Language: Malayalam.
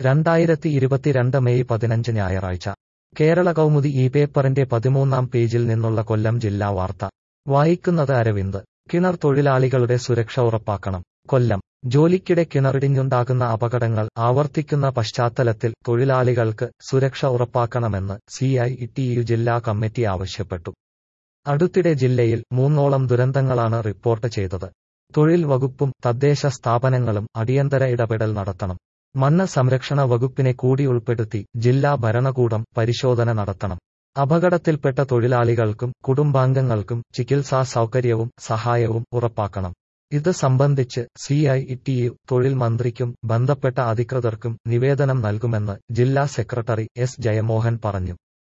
രണ്ടായിരത്തി ഇരുപത്തിരണ്ട് മെയ് പതിനഞ്ച് ഞായറാഴ്ച കേരള കൗമുദി ഈ പേപ്പറിന്റെ പതിമൂന്നാം പേജിൽ നിന്നുള്ള കൊല്ലം ജില്ലാ വാർത്ത വായിക്കുന്നത് അരവിന്ദ് കിണർ തൊഴിലാളികളുടെ സുരക്ഷ ഉറപ്പാക്കണം കൊല്ലം ജോലിക്കിടെ കിണറിടിഞ്ഞുണ്ടാകുന്ന അപകടങ്ങൾ ആവർത്തിക്കുന്ന പശ്ചാത്തലത്തിൽ തൊഴിലാളികൾക്ക് സുരക്ഷ ഉറപ്പാക്കണമെന്ന് സിഐടിയു ജില്ലാ കമ്മിറ്റി ആവശ്യപ്പെട്ടു അടുത്തിടെ ജില്ലയിൽ മൂന്നോളം ദുരന്തങ്ങളാണ് റിപ്പോർട്ട് ചെയ്തത് തൊഴിൽ വകുപ്പും തദ്ദേശ സ്ഥാപനങ്ങളും അടിയന്തര ഇടപെടൽ നടത്തണം മണ്ണ് സംരക്ഷണ വകുപ്പിനെ കൂടി ഉൾപ്പെടുത്തി ജില്ലാ ഭരണകൂടം പരിശോധന നടത്തണം അപകടത്തിൽപ്പെട്ട തൊഴിലാളികൾക്കും കുടുംബാംഗങ്ങൾക്കും ചികിത്സാ സൗകര്യവും സഹായവും ഉറപ്പാക്കണം ഇത് സംബന്ധിച്ച് സിഐടിയു തൊഴിൽ മന്ത്രിക്കും ബന്ധപ്പെട്ട അധികൃതർക്കും നിവേദനം നൽകുമെന്ന് ജില്ലാ സെക്രട്ടറി എസ് ജയമോഹൻ പറഞ്ഞു